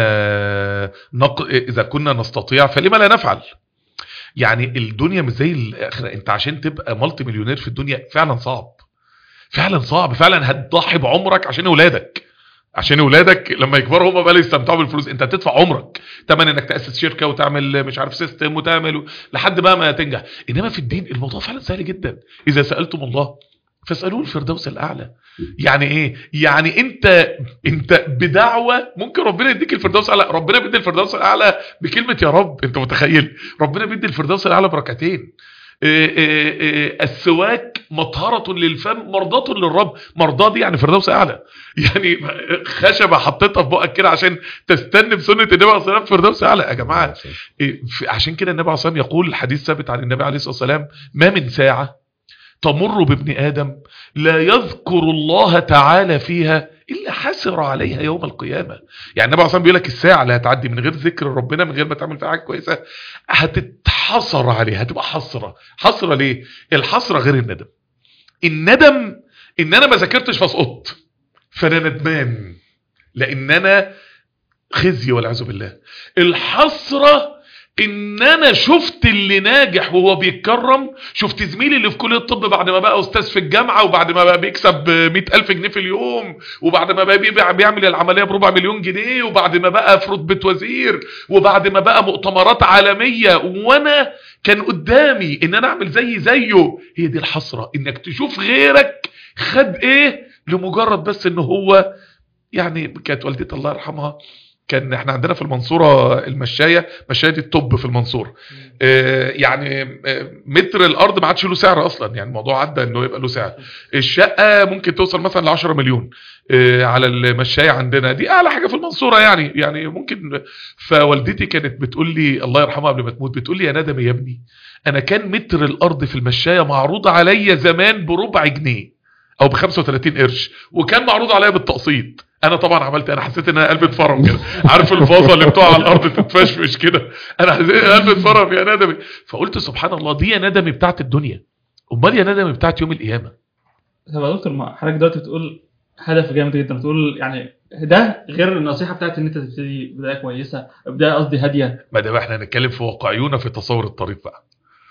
كنا نق... اذا كنا نستطيع فلما لا نفعل يعني الدنيا مش زي الاخره انت عشان تبقى مالتي مليونير في الدنيا فعلا صعب فعلا صعب فعلا هتضحي بعمرك عشان اولادك عشان اولادك لما يكبروا هم بقى يستمتعوا بالفلوس انت هتدفع عمرك تمن انك تاسس شركه وتعمل مش عارف سيستم وتعمل لحد بقى ما تنجح انما في الدين الموضوع فعلا سهل جدا اذا سالتم الله فاسالوه الفردوس الاعلى يعني ايه يعني انت انت بدعوه ممكن ربنا يديك الفردوس الاعلى ربنا بيدي الفردوس الاعلى بكلمه يا رب انت متخيل ربنا بيدي الفردوس الاعلى بركعتين إيه إيه إيه السواك مطهرة للفم مرضاة للرب مرضاة دي يعني فردوس اعلى يعني خشبة حطيتها في بقك كده عشان تستنى بسنة النبي عليه الصلاة والسلام فردوس اعلى يا جماعة إيه، في- عشان كده النبي عليه الصلاة والسلام يقول الحديث ثابت عن النبي عليه الصلاة والسلام ما من ساعة تمر بابن آدم لا يذكر الله تعالى فيها إلا حسر عليها يوم القيامة يعني النبي عليه الصلاة والسلام بيقول لك الساعة اللي هتعدي من غير ذكر ربنا من غير ما تعمل فيها حاجة كويسة هتتحصر عليها هتبقى حسرة حسرة ليه الحسرة غير الندم الندم ان انا ما ذاكرتش فسقطت فانا ندمان لان انا خزي والعياذ بالله الحسره ان انا شفت اللي ناجح وهو بيتكرم شفت زميلي اللي في كليه الطب بعد ما بقى استاذ في الجامعه وبعد ما بقى بيكسب مئة ألف جنيه في اليوم وبعد ما بقى بيبيع بيعمل العمليه بربع مليون جنيه وبعد ما بقى في رتبه وزير وبعد ما بقى مؤتمرات عالميه وانا كان قدامي ان انا اعمل زي زيه هي دي الحسره انك تشوف غيرك خد ايه لمجرد بس ان هو يعني كانت والدتي الله يرحمها كان احنا عندنا في المنصورة المشاية مشاية التوب في المنصورة اه يعني اه متر الارض ما عادش له سعر اصلا يعني الموضوع عدى انه يبقى له سعر الشقة ممكن توصل مثلا ل 10 مليون اه على المشاية عندنا دي اعلى حاجة في المنصورة يعني يعني ممكن فوالدتي كانت بتقول لي الله يرحمها قبل ما تموت بتقول لي يا ندم يا ابني انا كان متر الارض في المشاية معروض عليا زمان بربع جنيه او ب 35 قرش وكان معروض عليا بالتقسيط انا طبعا عملت انا حسيت ان انا قلبي اتفرم كده عارف الفاظه اللي بتقع على الارض تتفشفش كده انا حسيت ان قلبي اتفرم يا ندمي فقلت سبحان الله دي يا ندمي بتاعت الدنيا امال يا ندمي بتاعت يوم القيامه طب يا دكتور ما حضرتك دلوقتي بتقول هدف جامد جدا بتقول يعني ده غير النصيحه بتاعت ان انت تبتدي بدايه كويسه بدايه قصدي هاديه ما دام احنا هنتكلم في واقعيونا في تصور الطريق بقى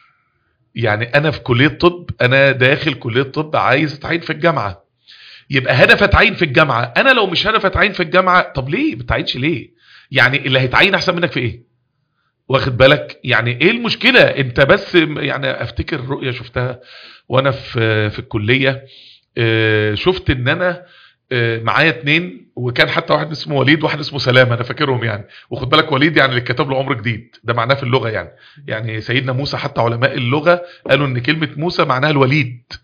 يعني انا في كليه طب انا داخل كليه طب عايز اتعين في الجامعه يبقى هدف اتعين في الجامعه انا لو مش هدف اتعين في الجامعه طب ليه بتعينش ليه يعني اللي هيتعين احسن منك في ايه واخد بالك يعني ايه المشكله انت بس يعني افتكر رؤيه شفتها وانا في في الكليه آه، شفت ان انا آه، معايا اتنين وكان حتى واحد اسمه وليد وواحد اسمه سلام انا فاكرهم يعني وخد بالك وليد يعني اللي كتب له عمر جديد ده معناه في اللغه يعني يعني سيدنا موسى حتى علماء اللغه قالوا ان كلمه موسى معناها الوليد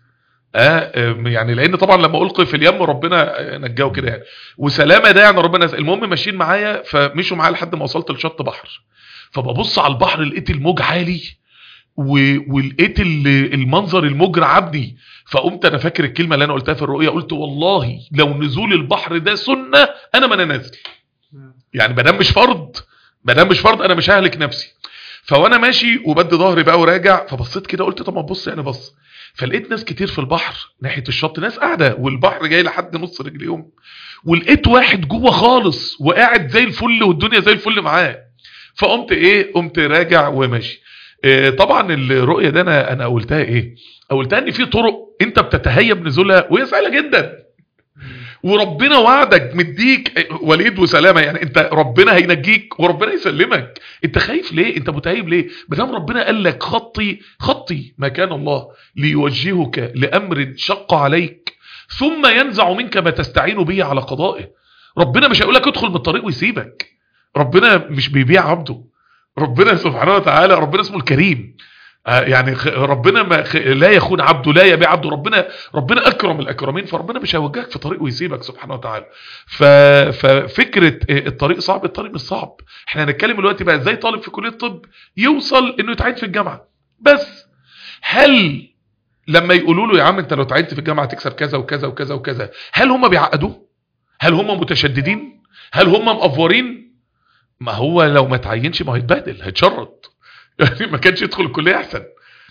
آه آم، يعني لان طبعا لما القي في اليم ربنا آه، نجاه كده يعني وسلامه ده يعني ربنا المهم ماشيين معايا فمشوا معايا لحد ما وصلت لشط بحر فببص على البحر لقيت الموج عالي و- ولقيت ال- المنظر الموج رعبني فقمت انا فاكر الكلمه اللي انا قلتها في الرؤيه قلت والله لو نزول البحر ده سنه انا ما انا نازل يعني ما دام مش فرض ما دام مش فرض انا مش ههلك نفسي فوانا ماشي وبدي ظهري بقى وراجع فبصيت كده قلت طب ما تبص يعني بص فلقيت ناس كتير في البحر ناحيه الشط ناس قاعده والبحر جاي لحد نص رجليهم ولقيت واحد جوه خالص وقاعد زي الفل والدنيا زي الفل معاه فقمت ايه قمت راجع وماشي إيه طبعا الرؤيه ده انا انا قلتها ايه قلتها ان في طرق انت بتتهيب نزولها وهي سهله جدا وربنا وعدك مديك وليد وسلامه يعني انت ربنا هينجيك وربنا يسلمك انت خايف ليه انت متهيب ليه ما دام ربنا قال لك خطي خطي ما كان الله ليوجهك لامر شق عليك ثم ينزع منك ما تستعين به على قضائه ربنا مش هيقول لك ادخل من الطريق ويسيبك ربنا مش بيبيع عبده ربنا سبحانه وتعالى ربنا اسمه الكريم آه يعني خ- ربنا ما خ- لا يخون عبده لا يبيع عبده ربنا ربنا اكرم الاكرمين فربنا مش هيوجهك في طريق ويسيبك سبحانه وتعالى ف... ففكره آه، الطريق صعب الطريق مش صعب احنا هنتكلم دلوقتي بقى ازاي طالب في كليه الطب يوصل انه يتعين في الجامعه بس هل لما يقولوا له يا عم انت لو تعينت في الجامعه تكسب كذا وكذا وكذا وكذا هل هم بيعقدوه هل هم متشددين هل هم مقفورين ما هو لو ما تعينش ما هيتبهدل هيتشرط يعني ما كانش يدخل الكليه احسن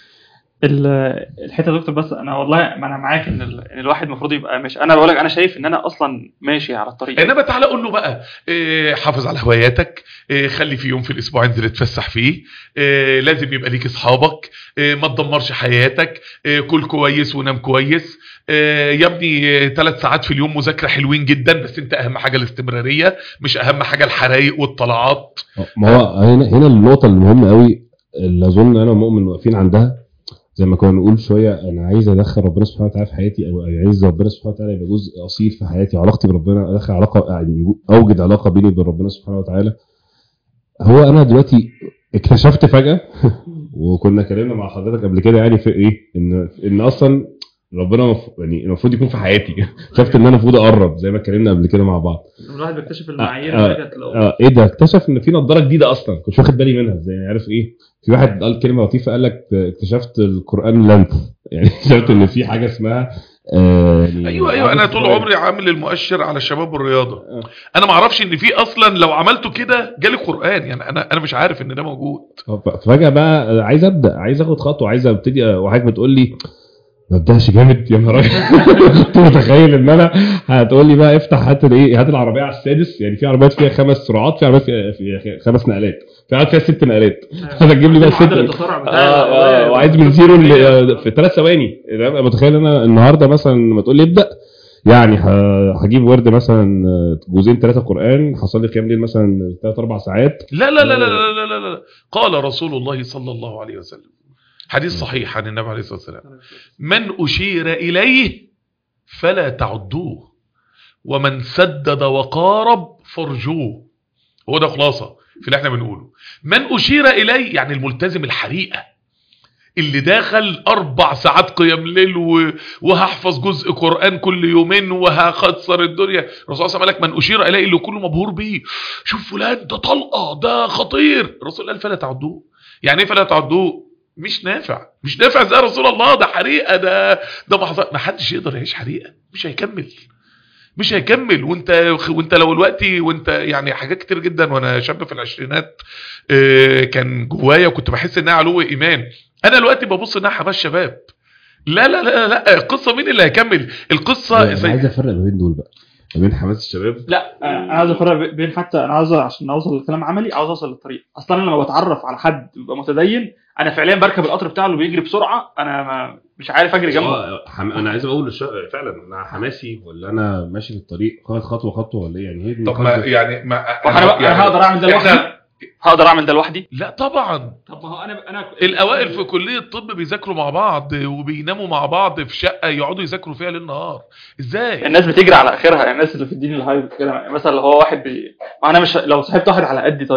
ال- الحته يا دكتور بس انا والله ما انا معاك ان, ال... إن الواحد المفروض يبقى ماشي انا بقول لك انا شايف ان انا اصلا ماشي على الطريق انما تعالى قول له بقى إيه، حافظ على هواياتك إيه، خلي في يوم في الاسبوع انزل اتفسح فيه إيه، لازم يبقى ليك اصحابك إيه، ما تدمرش حياتك إيه، كل كويس ونام كويس إيه، يا ابني ثلاث ساعات في اليوم مذاكره حلوين جدا بس انت اهم حاجه الاستمراريه مش اهم حاجه الحرايق والطلعات ما هو هنا هنا النقطة المهمة قوي اللي أظن أنا ومؤمن واقفين عندها زي ما كنا بنقول شوية أنا عايز أدخل ربنا سبحانه وتعالى في حياتي أو عايز ربنا سبحانه وتعالى يبقى جزء أصيل في حياتي علاقتي بربنا أدخل علاقة يعني أوجد علاقة بيني وبين ربنا سبحانه وتعالى هو أنا دلوقتي اكتشفت فجأة وكنا اتكلمنا مع حضرتك قبل كده يعني في إيه إن إن أصلا ربنا مف... يعني المفروض يكون في حياتي اكتشفت ان انا المفروض اقرب زي ما اتكلمنا قبل كده مع بعض الواحد بيكتشف المعايير اللي كانت اه ايه ده اكتشف ان في نضاره جديده اصلا كنت واخد بالي منها ازاي عارف ايه في واحد قال كلمه لطيفه قال لك اكتشفت القران لانث يعني اكتشفت ان في حاجه اسمها آه يعني ايوه ايوه انا طول عمري عامل المؤشر على الشباب والرياضه انا ما اعرفش ان في اصلا لو عملته كده جالي قران يعني انا انا مش عارف ان ده موجود فجاه بقى عايز ابدا عايز اخد خطوه عايز ابتدي وحضرتك بتقول لي ما ابداش جامد يا نهار أبيض. كنت متخيل ان انا هتقول لي بقى افتح هات الايه هات العربيه على السادس يعني في عربيات فيها خمس سرعات في عربيات فيها, فيها خمس نقلات في عربيات فيها ست نقلات هتجيب لي بقى ست معدل التسارع بتاعي اه اه وعايز من زيرو ل- في ثلاث ثواني ابقى متخيل انا النهارده مثلا لما تقول لي ابدا يعني ه- هجيب ورد مثلا جزئين ثلاثه قران حصل لي قيام ليل مثلا ثلاث اربع ساعات لا لا لا لا لا لا لا, لا. قال رسول الله صلى الله عليه وسلم حديث صحيح عن النبي عليه الصلاه والسلام من اشير اليه فلا تعدوه ومن سدد وقارب فارجوه هو ده خلاصه في اللي احنا بنقوله من اشير اليه يعني الملتزم الحريقه اللي داخل اربع ساعات قيام ليل و... وهحفظ جزء قران كل يومين وهخسر الدنيا الرسول صلى الله عليه وسلم قال لك من اشير اليه اللي كله مبهور بيه شوف فلان ده طلقه ده خطير الرسول قال فلا تعدوه يعني ايه فلا تعدوه مش نافع مش نافع زي رسول الله ده حريقه ده ده محظ... ما حدش يقدر يعيش حريقه مش هيكمل مش هيكمل وانت وانت لو دلوقتي وانت يعني حاجات كتير جدا وانا شاب في العشرينات اه، كان جوايا وكنت بحس انها علو ايمان انا دلوقتي ببص انها حماس شباب لا لا لا لا القصه مين اللي هيكمل القصه انا عايز افرق ما بين دول بقى ما بين حماس الشباب لا انا عاوز افرق بين حتى انا عاوز عشان اوصل للكلام عملي عاوز اوصل للطريق اصلا انا لما بتعرف على حد بيبقى متدين انا فعليا بركب القطر بتاعه اللي بيجري بسرعه انا ما مش عارف اجري جنبه اه حم... انا عايز اقول للش... فعلا انا حماسي ولا انا ماشي في الطريق خد خطوه خطوه ولا ايه يعني هي دي طب ما القصة. يعني ما انا بقى انا هقدر اعمل ده لوحدي احنا هقدر اعمل ده لوحدي لا طبعا طب ما هو انا انا الاوائل في كليه الطب بيذاكروا مع بعض وبيناموا مع بعض في شقه يقعدوا يذاكروا فيها ليل نهار ازاي الناس بتجري على اخرها الناس اللي في الدين الهاي كده مثلا لو هو واحد بي... ما انا مش لو صاحبت واحد على قدي طيب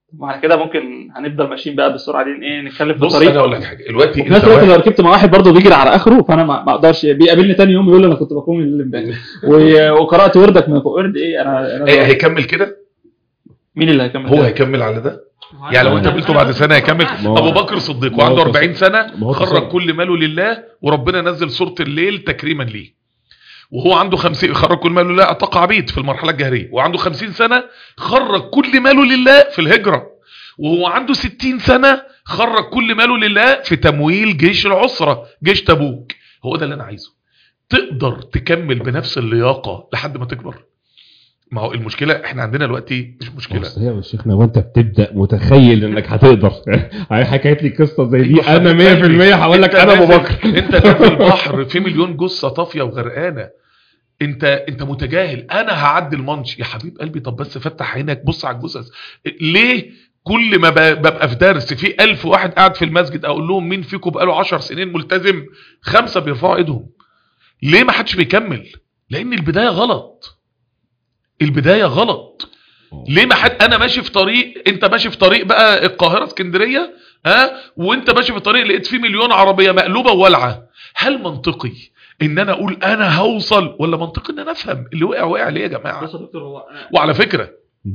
وعلى كده ممكن هنفضل ماشيين بقى بالسرعه دي ايه نتكلم في بص طريق انا اقول لك حاجه دلوقتي وفي نفس الوقت لو ركبت مع واحد برضه بيجري على اخره فانا ما ما اقدرش بيقابلني تاني يوم يقول لي انا كنت بقوم الليل امبارح و- وقرات وردك من فوق ورد ايه انا انا إيه هيكمل كده مين اللي هيكمل هو كده؟ هيكمل على ده يعني لو انت قابلته بعد سنه هيكمل ما هو- ابو بكر صديق ما هو وعنده تص- 40 سنه ما هو خرج تصور. كل ماله لله وربنا نزل سوره الليل تكريما ليه وهو عنده 50 خرج كل ماله لله اعتق عبيد في المرحله الجاهليه وعنده 50 سنه خرج كل ماله لله في الهجره وهو عنده 60 سنه خرج كل ماله لله في تمويل جيش العسره جيش تبوك هو ده اللي انا عايزه تقدر تكمل بنفس اللياقه لحد ما تكبر ما هو المشكله احنا عندنا دلوقتي مش مشكله بس هي يا شيخنا وانت بتبدا متخيل انك هتقدر هي حكيت لي قصه زي دي أيوة انا حبيبي. 100% هقول لك انت انا ابو نازل- بكر انت في البحر في مليون جثه طافيه وغرقانه انت انت متجاهل انا هعدي المانش يا حبيب قلبي طب بس فتح عينك بص على الجثث ليه كل ما ب- ببقى في درس في ألف واحد قاعد في المسجد اقول لهم مين فيكم بقاله عشر سنين ملتزم خمسة بيرفعوا ايدهم ليه ما حدش بيكمل لان البداية غلط البداية غلط ليه ما حد انا ماشي في طريق انت ماشي في طريق بقى القاهره اسكندريه ها وانت ماشي في طريق لقيت فيه مليون عربيه مقلوبه ووالعه هل منطقي ان انا اقول انا هوصل ولا منطقي ان انا افهم اللي وقع وقع ليه يا جماعه بص يا دكتور هو أنا- وعلى فكره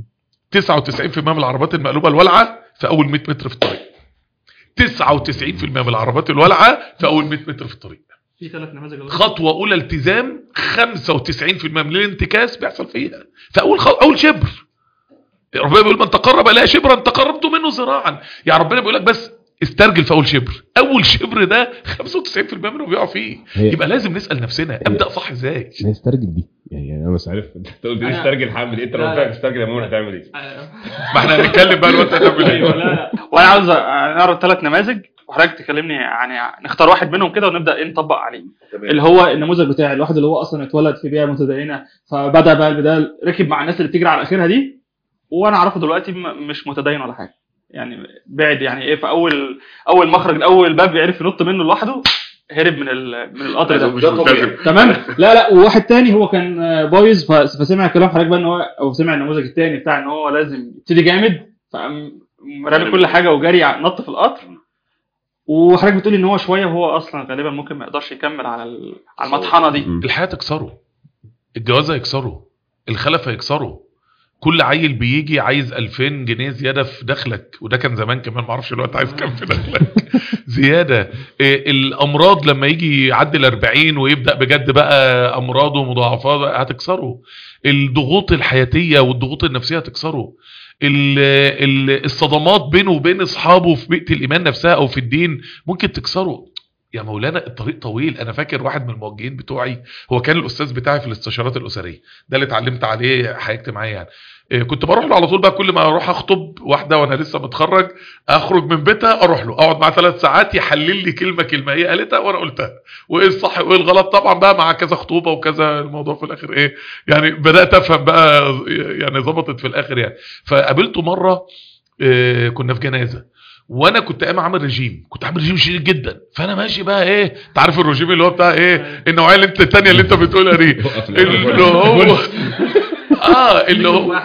99% من العربات المقلوبه الوالعه في اول 100 متر في الطريق 99% من العربات الوالعه في اول 100 متر في الطريق في ثلاث نماذج أهو. خطوه اولى التزام 95% من الانتكاس بيحصل فيها في اول خ... اول شبر ربنا بيقول من تقرب الى شبرا تقربت منه ذراعا يعني ربنا بيقول لك بس استرجل في اول شبر اول شبر ده 95% منهم بيقعوا فيه هي- يبقى لازم نسال نفسنا ابدا صح ازاي ما استرجل دي يعني انا مش عارف انت قلت لي أنا- استرجل هعمل ايه انت لو لا، قلت لا. لك استرجل يا مؤمن هتعمل ايه؟ ما احنا هنتكلم بقى الوقت هنعمل ايوه ايه لا وانا عاوز نعرض ثلاث نماذج وحضرتك تكلمني يعني نختار واحد منهم كده ونبدا ايه نطبق عليه اللي هو النموذج بتاعي الواحد اللي هو اصلا اتولد في بيئه متدينه فبدا بقى البدايه ركب مع الناس اللي بتجري على اخرها دي وانا اعرفه دلوقتي م- مش متدين ولا حاجه يعني بعد يعني ايه في اول اول مخرج اول باب يعرف ينط منه لوحده هرب من ال- من القطر ده مش ملتزم تمام لا لا وواحد تاني هو كان آه، بايظ ف- فسمع كلام حضرتك بقى ان هو او سمع النموذج التاني بتاع ان هو لازم يبتدي جامد فقام رامي كل حاجه وجري ع- نط في القطر وحضرتك بتقولي ان هو شويه وهو اصلا غالبا ممكن ما يقدرش يكمل على ال- على المطحنه دي مم. الحياه تكسره الجواز هيكسره الخلف هيكسره كل عيل بيجي عايز 2000 جنيه زياده في دخلك وده كان زمان كمان ما اعرفش الوقت عايز كام في دخلك زياده إيه، الامراض لما يجي يعدي ال 40 ويبدا بجد بقى امراض ومضاعفات هتكسره الضغوط الحياتيه والضغوط النفسيه هتكسره ال- ال- الصدمات بينه وبين اصحابه في بيئه الايمان نفسها او في الدين ممكن تكسره يا مولانا الطريق طويل انا فاكر واحد من الموجهين بتوعي هو كان الاستاذ بتاعي في الاستشارات الاسريه ده اللي اتعلمت عليه حياه اجتماعيه يعني إيه، كنت بروح له على طول بقى كل ما اروح اخطب واحده وانا لسه متخرج اخرج من بيتها اروح له اقعد معاه ثلاث ساعات يحلل لي كلمه كلمه هي قالتها وانا قلتها وايه الصح وايه الغلط طبعا بقى مع كذا خطوبه وكذا الموضوع في الاخر ايه يعني بدات افهم بقى يعني ظبطت في الاخر يعني فقابلته مره إيه، كنا في جنازه وانا كنت قايم عامل رجيم كنت عامل رجيم شديد جدا فانا ماشي بقى ايه انت عارف الرجيم اللي هو بتاع ايه النوعيه اللي انت الثانيه اللي انت بتقولها دي اللي هو اه اللي هو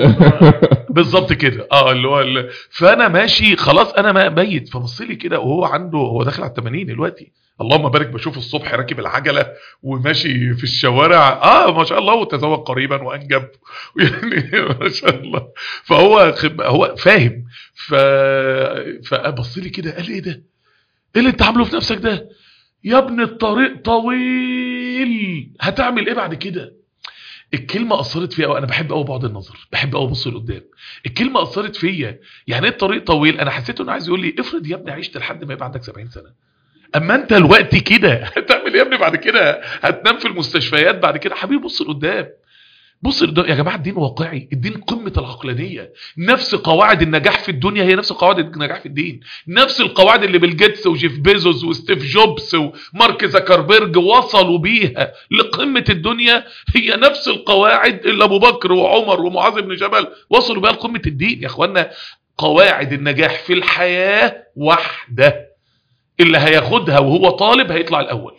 بالظبط كده اه اللي هو اللي فانا ماشي خلاص انا ما- ميت فبص لي كده وهو عنده هو داخل على ال 80 دلوقتي اللهم بارك بشوفه الصبح راكب العجله وماشي في الشوارع اه ما شاء الله وتزوج قريبا وانجب يعني ما شاء الله فهو خب... هو فاهم ف فبص لي كده قال ايه ده؟ ايه اللي انت عامله في نفسك ده؟ يا ابني الطريق طويل هتعمل ايه بعد كده؟ الكلمه اثرت فيا قوي انا بحب قوي بعد النظر بحب قوي ابص لقدام الكلمه اثرت فيا يعني ايه الطريق طويل انا حسيت انه عايز يقول لي افرض يا ابني عشت لحد ما يبقى عندك 70 سنه اما انت الوقت كده هتعمل ايه يا ابني بعد كده هتنام في المستشفيات بعد كده حبيبي بص لقدام بص لقدام يا جماعه الدين واقعي الدين قمه العقلانيه نفس قواعد النجاح في الدنيا هي نفس قواعد النجاح في الدين نفس القواعد اللي بيل جيتس وجيف بيزوس وستيف جوبز ومارك زكربيرج وصلوا بيها لقمه الدنيا هي نفس القواعد اللي ابو بكر وعمر ومعاذ بن جبل وصلوا بيها لقمه الدين يا اخوانا قواعد النجاح في الحياه واحده اللي هياخدها وهو طالب هيطلع الاول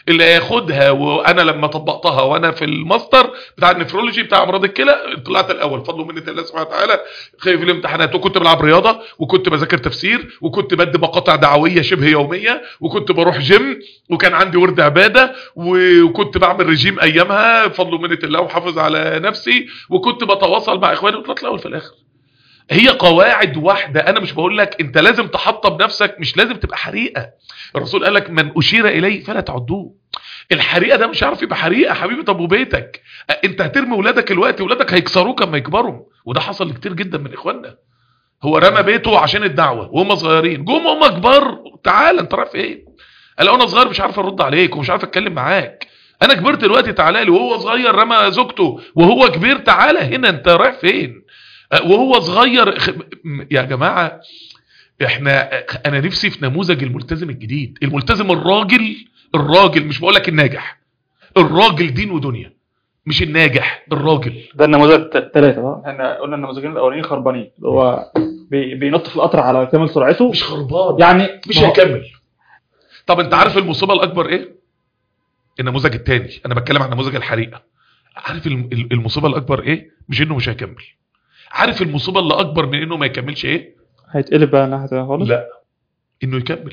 اللي هياخدها وانا لما طبقتها وانا في الماستر بتاع النفرولوجي بتاع امراض الكلى طلعت الاول فضل منة الله سبحانه وتعالى في الامتحانات وكنت بلعب رياضه وكنت بذاكر تفسير وكنت بدي مقاطع دعويه شبه يوميه وكنت بروح جيم وكان عندي ورد عباده وكنت بعمل رجيم ايامها بفضل منة الله وحافظ على نفسي وكنت بتواصل مع اخواني وطلعت الاول في الاخر هي قواعد واحدة أنا مش بقول لك أنت لازم تحطم نفسك مش لازم تبقى حريقة الرسول قال لك من أشير إليه فلا تعدوه الحريقة ده مش عارف يبقى حريقة حبيبي طب وبيتك أنت هترمي ولادك الوقت ولادك هيكسروك لما يكبروا وده حصل كتير جدا من إخواننا هو رمى بيته عشان الدعوة وهم صغيرين جم هم كبار تعال أنت رايح فين قال أنا صغير مش عارف أرد عليك ومش عارف أتكلم معاك انا كبرت دلوقتي تعالى لي وهو صغير رمى زوجته وهو كبير تعالى هنا انت رايح فين وهو صغير خ- م- يا جماعة احنا انا نفسي في نموذج الملتزم الجديد الملتزم الراجل الراجل مش بقولك الناجح الراجل دين ودنيا مش الناجح الراجل ده النموذج ثلاثة احنا قلنا النموذجين الاولانيين خربانين اللي هو بي- بينط في القطر على كامل سرعته مش خربان يعني مش ما هو- هيكمل طب انت عارف المصيبة الاكبر ايه النموذج التاني انا بتكلم عن نموذج الحريقة عارف الم- ال- المصيبة الاكبر ايه مش انه مش هيكمل عارف المصيبة اللي اكبر من انه ما يكملش ايه هيتقلب بقى ناحية تانية خالص لا انه يكمل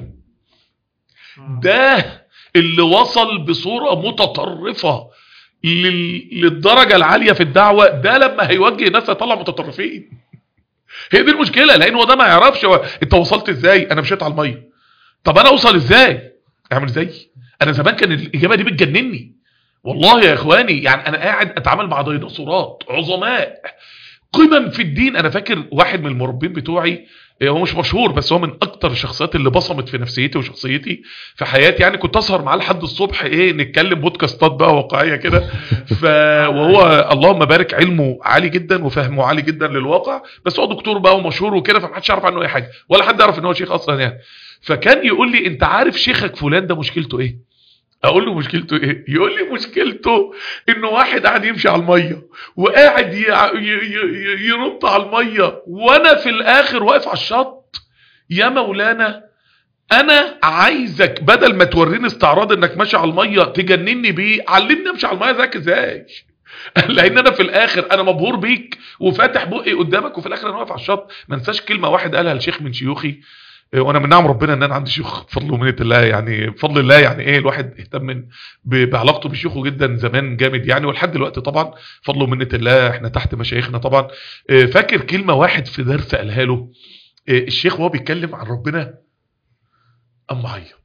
ده اللي وصل بصورة متطرفة لل... للدرجة العالية في الدعوة ده لما هيوجه ناس هيطلع متطرفين هي دي المشكلة لان هو ده ما يعرفش هو انت وصلت ازاي انا مشيت على المية طب انا اوصل ازاي اعمل زي انا زمان كان الاجابة دي بتجنني والله يا اخواني يعني انا قاعد اتعامل مع ديناصورات عظماء قمم في الدين انا فاكر واحد من المربين بتوعي هو مش مشهور بس هو من اكتر الشخصيات اللي بصمت في نفسيتي وشخصيتي في حياتي يعني كنت اسهر معاه لحد الصبح ايه نتكلم بودكاستات بقى واقعيه كده ف وهو اللهم بارك علمه عالي جدا وفهمه عالي جدا للواقع بس هو دكتور بقى ومشهور وكده فمحدش يعرف عنه اي حاجه ولا حد يعرف ان هو شيخ اصلا يعني فكان يقول لي انت عارف شيخك فلان ده مشكلته ايه اقول له مشكلته ايه يقول لي مشكلته انه واحد قاعد يمشي على الميه وقاعد ي- ي- ي- ينط على الميه وانا في الاخر واقف على الشط يا مولانا انا عايزك بدل ما توريني استعراض انك ماشي على الميه تجنني بيه علمني امشي على الميه زيك ازاي لان انا في الاخر انا مبهور بيك وفاتح بقي قدامك وفي الاخر انا واقف على الشط ما انساش كلمه واحد قالها لشيخ من شيوخي وانا من نعم ربنا ان انا عندي شيوخ بفضل ومنه الله يعني بفضل الله يعني ايه الواحد اهتم من ب- بعلاقته بشيوخه جدا زمان جامد يعني ولحد دلوقتي طبعا بفضل ومنه الله احنا تحت مشايخنا طبعا آه، فاكر كلمه واحد في درس قالها له آه، الشيخ وهو بيتكلم عن ربنا قام عيط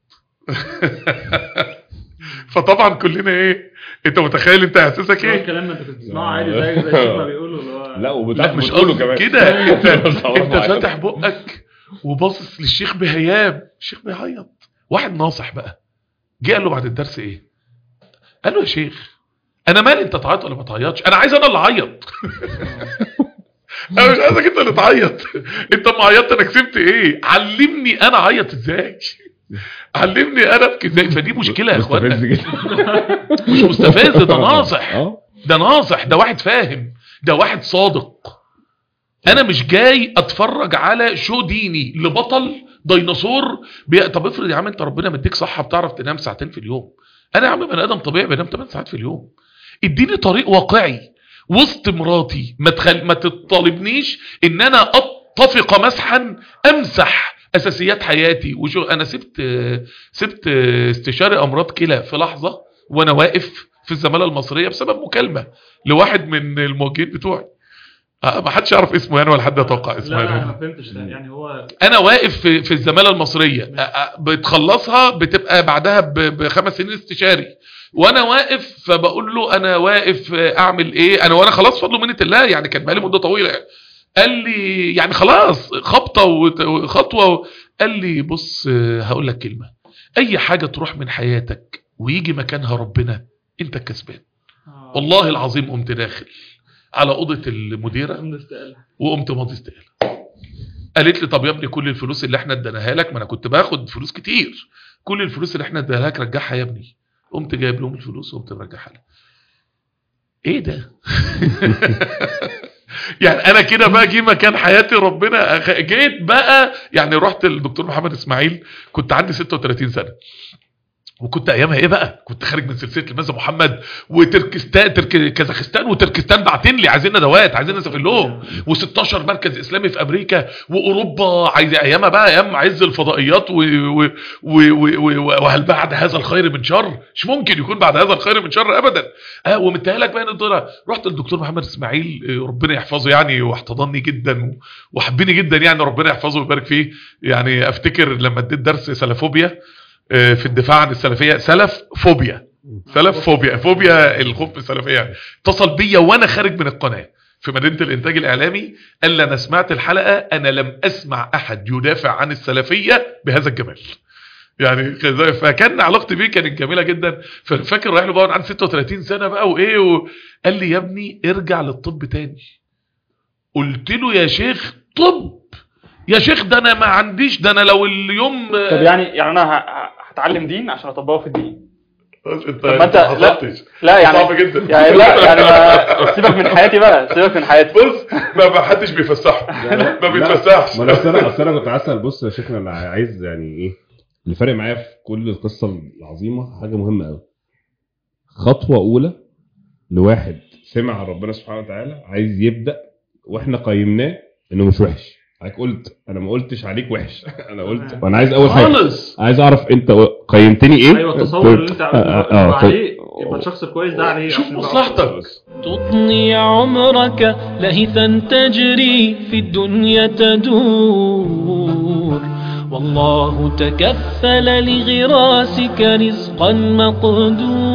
فطبعا كلنا ايه انت متخيل انت احساسك ايه الكلام انت كنت تسمعه عادي زي زي الشيخ ما بيقولوا اللي هو لا وبتاع لا مش بتقوله قصدي كمان كده انت بتعرف انت على- فاتح بقك وباصص للشيخ بهيام الشيخ بيعيط واحد ناصح بقى جه قال له بعد الدرس ايه قال له يا شيخ انا مالي انت تعيط ولا ما تعيطش انا عايز انا اللي اعيط انا مش عايزك انت اللي تعيط انت ما عيطت انا كسبت ايه علمني انا اعيط ازاي علمني انا ابكي ازاي فدي مشكله يا مستفز اخوانا جدا مش مستفز ده ناصح اه ده ناصح ده واحد فاهم ده واحد صادق انا مش جاي اتفرج على شو ديني لبطل ديناصور بي... طب افرض يا عم انت ربنا مديك صحه بتعرف تنام ساعتين في اليوم انا يا عم بني ادم طبيعي بنام 8 ساعات في اليوم اديني طريق واقعي وسط مراتي ما تخل... ما تطالبنيش ان انا اتفق مسحا امسح اساسيات حياتي وشو انا سبت سبت استشاري امراض كلى في لحظه وانا واقف في الزماله المصريه بسبب مكالمه لواحد من الموجهين بتوعي آه، ما حدش يعرف اسمه يعني ولا حد يتوقع اسمه لا لا انا يعني ما فهمتش ده يعني هو انا واقف في, في الزماله المصريه آه، آه، بتخلصها بتبقى بعدها ب- بخمس سنين استشاري وانا واقف فبقول له انا واقف آه، اعمل ايه انا وانا خلاص فضل منه الله يعني كان بقالي مده طويله يعني. قال لي يعني خلاص خبطه وت- وخطوه قال لي بص آه، هقول لك كلمه اي حاجه تروح من حياتك ويجي مكانها ربنا انت الكسبان والله العظيم قمت داخل على اوضه المديره وقمت ماضي استقاله قالت لي طب يا ابني كل الفلوس اللي احنا اديناها لك ما انا كنت باخد فلوس كتير كل الفلوس اللي احنا اديناها لك رجعها يا ابني قمت جايب لهم الفلوس وقمت مرجعها لها ايه ده يعني انا كده بقى جه مكان حياتي ربنا أخ- جيت بقى يعني رحت للدكتور محمد اسماعيل كنت عندي 36 سنه وكنت ايامها ايه بقى كنت خارج من سلسله الماذا محمد وتركستان ترك كازاخستان وتركستان باعتين لي عايزين ندوات عايزين نسافر لهم و16 مركز اسلامي في امريكا واوروبا عايز ايامها بقى ايام عز الفضائيات و... و... و... و... و... وهل بعد هذا الخير من شر مش ممكن يكون بعد هذا الخير من شر ابدا اه ومتهيألك بقى ان الدولار رحت للدكتور محمد اسماعيل آه، ربنا يحفظه يعني واحتضني جدا و... وحبني جدا يعني ربنا يحفظه ويبارك فيه يعني افتكر لما اديت درس سلفوبيا آه، في الدفاع عن السلفيه سلف فوبيا سلف فوبيا فوبيا الخوف من السلفيه اتصل بيا وانا خارج من القناه في مدينه الانتاج الاعلامي قال لي انا سمعت الحلقه انا لم اسمع احد يدافع عن السلفيه بهذا الجمال يعني كذا- فكان علاقتي بيه كانت جميله جدا فاكر رايح له بقى وأنا عندي 36 سنه بقى وايه وقال لي يا ابني ارجع للطب تاني قلت له يا شيخ طب يا شيخ ده انا ما عنديش ده انا لو اليوم طب يعني يعني انا ه- ه- هتعلم دين عشان اطبقه في الدين انت طب ما انت ما لا حصلتش. لا يعني صعب جدا يعني لا يعني ما سيبك من حياتي بقى سيبك من حياتي بص ما ما حدش بيفسحه ما بيتفسحش ما انا أصل انا اصل انا كنت اسال بص يا شيخنا انا عايز يعني ايه اللي فارق معايا في كل القصه العظيمه حاجه مهمه قوي خطوه اولى لواحد سمع عن ربنا سبحانه وتعالى عايز يبدا واحنا قيمناه انه مش وحش حضرتك قلت انا ما قلتش عليك وحش انا قلت وانا عايز اول حاجه خالص عايز اعرف انت قيمتني ايه ايوه التصور اللي انت آه، آه، آه، عامله عليه يبقى الشخص الكويس ده عليه شوف عشان يبقى مصلحتك تطني عمرك لهثا تجري في الدنيا تدور والله تكفل لغراسك رزقا مقدور